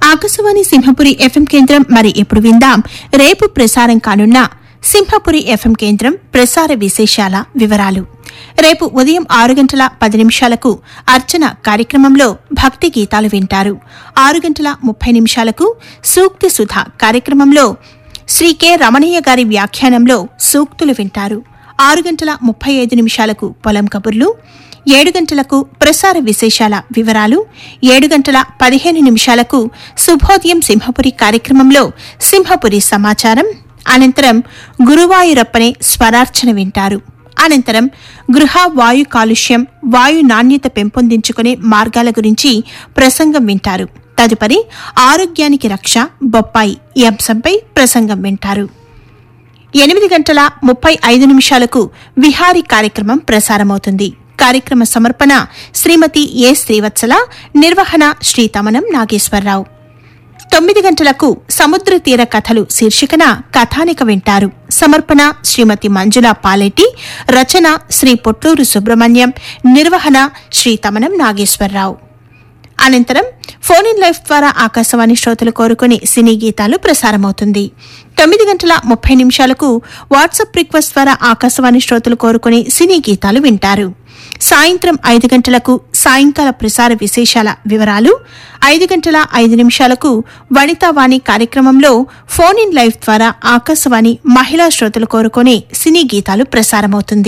Akashvani Simhapuri FM కేంద్రం మరి ఎప్పుడు విందాం రేపు ప్రసారం కానున్న సింహపురి ఎఫ్ఎం కేంద్రం ప్రసార విశేషాల వివరాలు రేపు ఉదయం ఆరు గంటల పది నిమిషాలకు అర్చన కార్యక్రమంలో భక్తి గీతాలు వింటారు ఆరు గంటల ముప్పై నిమిషాలకు సూక్తి సుధ కార్యక్రమంలో శ్రీ కె రమణయ్య గారి వ్యాఖ్యానంలో సూక్తులు వింటారు ఆరు గంటల ముప్పై ఐదు నిమిషాలకు పొలం కబుర్లు ఏడు గంటలకు ప్రసార విశేషాల వివరాలు ఏడు గంటల పదిహేను నిమిషాలకు శుభోదయం సింహపురి కార్యక్రమంలో సింహపురి సమాచారం అనంతరం గురువాయూరప్పనే స్వరార్చన వింటారు అనంతరం గృహ వాయు కాలుష్యం వాయు నాణ్యత పెంపొందించుకునే మార్గాల గురించి ప్రసంగం వింటారు తదుపరి ఆరోగ్యానికి రక్ష బొప్పాయి ఈ అంశంపై ప్రసంగం వింటారు ఎనిమిది గంటల ముప్పై ఐదు నిమిషాలకు విహారీ కార్యక్రమం ప్రసారమవుతుంది కార్యక్రమ సమర్పణ శ్రీమతి ఏ శ్రీవత్సల నిర్వహణ శ్రీ తమనం నాగేశ్వరరావు తొమ్మిది గంటలకు సముద్ర తీర కథలు శీర్షికన కథానిక వింటారు సమర్పణ శ్రీమతి మంజుల పాలెట్టి రచన శ్రీ పొట్లూరు సుబ్రహ్మణ్యం నిర్వహణ శ్రీ తమనం నాగేశ్వరరావు అనంతరం ఫోన్ ఇన్ లైఫ్ ద్వారా ఆకాశవాణి శ్రోతలు కోరుకుని సినీ గీతాలు ప్రసారమవుతుంది తొమ్మిది గంటల ముప్పై నిమిషాలకు వాట్సాప్ రిక్వెస్ట్ ద్వారా ఆకాశవాణి శ్రోతలు కోరుకుని సినీ గీతాలు వింటారు సాయంత్రం ఐదు గంటలకు సాయంకాల ప్రసార విశేషాల వివరాలు ఐదు గంటల ఐదు నిమిషాలకు వనితావాణి కార్యక్రమంలో ఫోన్ ఇన్ లైఫ్ ద్వారా ఆకాశవాణి మహిళా శ్రోతలు కోరుకునే సినీ గీతాలు ప్రసారమవుతుంది